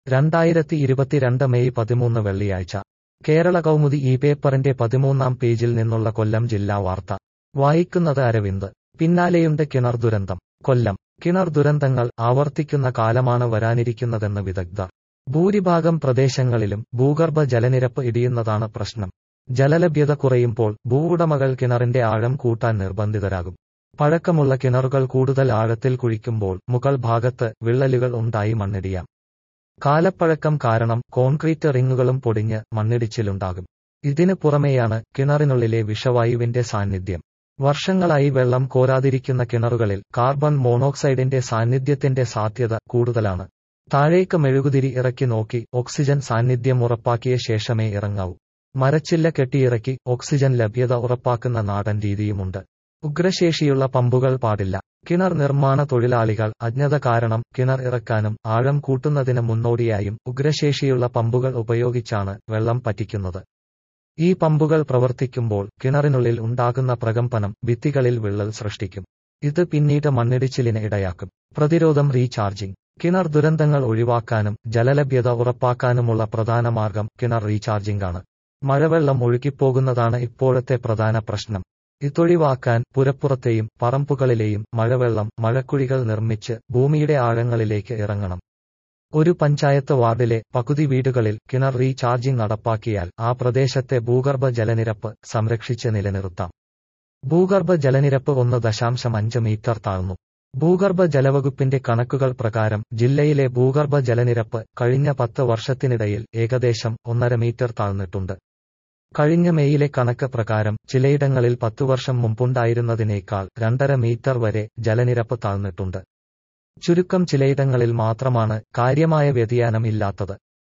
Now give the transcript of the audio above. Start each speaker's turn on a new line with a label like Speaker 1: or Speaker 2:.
Speaker 1: രണ്ടായിരത്തി ഇരുപത്തിരണ്ട് മെയ് പതിമൂന്ന് വെള്ളിയാഴ്ച കേരള കൗമുദി ഈ പേപ്പറിന്റെ പതിമൂന്നാം പേജിൽ നിന്നുള്ള കൊല്ലം ജില്ലാ വാർത്ത വായിക്കുന്നത് അരവിന്ദ് പിന്നാലെയുണ്ട് കിണർ ദുരന്തം കൊല്ലം കിണർ ദുരന്തങ്ങൾ ആവർത്തിക്കുന്ന കാലമാണ് വരാനിരിക്കുന്നതെന്ന് വിദഗ്ധർ ഭൂരിഭാഗം പ്രദേശങ്ങളിലും ഭൂഗർഭ ജലനിരപ്പ് ഇടിയുന്നതാണ് പ്രശ്നം ജലലഭ്യത കുറയുമ്പോൾ ഭൂവുടമകൾ കിണറിന്റെ ആഴം കൂട്ടാൻ നിർബന്ധിതരാകും പഴക്കമുള്ള കിണറുകൾ കൂടുതൽ ആഴത്തിൽ കുഴിക്കുമ്പോൾ മുകൾ ഭാഗത്ത് വിള്ളലുകൾ ഉണ്ടായി മണ്ണിടിയാം കാലപ്പഴക്കം കാരണം കോൺക്രീറ്റ് റിങ്ങുകളും പൊടിഞ്ഞ് മണ്ണിടിച്ചിലുണ്ടാകും ഇതിന് പുറമെയാണ് കിണറിനുള്ളിലെ വിഷവായുവിന്റെ സാന്നിധ്യം വർഷങ്ങളായി വെള്ളം കോരാതിരിക്കുന്ന കിണറുകളിൽ കാർബൺ മോണോക്സൈഡിന്റെ സാന്നിധ്യത്തിന്റെ സാധ്യത കൂടുതലാണ് താഴേക്ക് മെഴുകുതിരി ഇറക്കി നോക്കി ഓക്സിജൻ സാന്നിധ്യം ഉറപ്പാക്കിയ ശേഷമേ ഇറങ്ങാവൂ മരച്ചില്ല കെട്ടിയിറക്കി ഓക്സിജൻ ലഭ്യത ഉറപ്പാക്കുന്ന നാടൻ രീതിയുമുണ്ട് ഉഗ്രശേഷിയുള്ള പമ്പുകൾ പാടില്ല കിണർ നിർമ്മാണ തൊഴിലാളികൾ അജ്ഞത കാരണം കിണർ ഇറക്കാനും ആഴം കൂട്ടുന്നതിന് മുന്നോടിയായും ഉഗ്രശേഷിയുള്ള പമ്പുകൾ ഉപയോഗിച്ചാണ് വെള്ളം പറ്റിക്കുന്നത് ഈ പമ്പുകൾ പ്രവർത്തിക്കുമ്പോൾ കിണറിനുള്ളിൽ ഉണ്ടാകുന്ന പ്രകമ്പനം ഭിത്തികളിൽ വിള്ളൽ സൃഷ്ടിക്കും ഇത് പിന്നീട് മണ്ണിടിച്ചിലിന് ഇടയാക്കും പ്രതിരോധം റീചാർജിംഗ് കിണർ ദുരന്തങ്ങൾ ഒഴിവാക്കാനും ജലലഭ്യത ഉറപ്പാക്കാനുമുള്ള പ്രധാന മാർഗം കിണർ റീചാർജിംഗ് ആണ് മഴവെള്ളം ഒഴുകിപ്പോകുന്നതാണ് ഇപ്പോഴത്തെ പ്രധാന പ്രശ്നം ഇതൊഴിവാക്കാൻ പുരപ്പുറത്തെയും പറമ്പുകളിലെയും മഴവെള്ളം മഴക്കുഴികൾ നിർമ്മിച്ച് ഭൂമിയുടെ ആഴങ്ങളിലേക്ക് ഇറങ്ങണം ഒരു പഞ്ചായത്ത് വാർഡിലെ പകുതി വീടുകളിൽ കിണർ റീചാർജിംഗ് നടപ്പാക്കിയാൽ ആ പ്രദേശത്തെ ഭൂഗർഭ ജലനിരപ്പ് സംരക്ഷിച്ച് നിലനിർത്താം ഭൂഗർഭ ജലനിരപ്പ് ഒന്ന് ദശാംശം അഞ്ച് മീറ്റർ താഴ്ന്നു ഭൂഗർഭ ജലവകുപ്പിന്റെ കണക്കുകൾ പ്രകാരം ജില്ലയിലെ ഭൂഗർഭ ജലനിരപ്പ് കഴിഞ്ഞ പത്ത് വർഷത്തിനിടയിൽ ഏകദേശം ഒന്നര മീറ്റർ താഴ്ന്നിട്ടുണ്ട് കഴിഞ്ഞ മെയിലെ കണക്ക് പ്രകാരം ചിലയിടങ്ങളിൽ പത്തു വർഷം മുമ്പുണ്ടായിരുന്നതിനേക്കാൾ രണ്ടര മീറ്റർ വരെ ജലനിരപ്പ് താഴ്ന്നിട്ടുണ്ട് ചുരുക്കം ചിലയിടങ്ങളിൽ മാത്രമാണ് കാര്യമായ വ്യതിയാനം ഇല്ലാത്തത്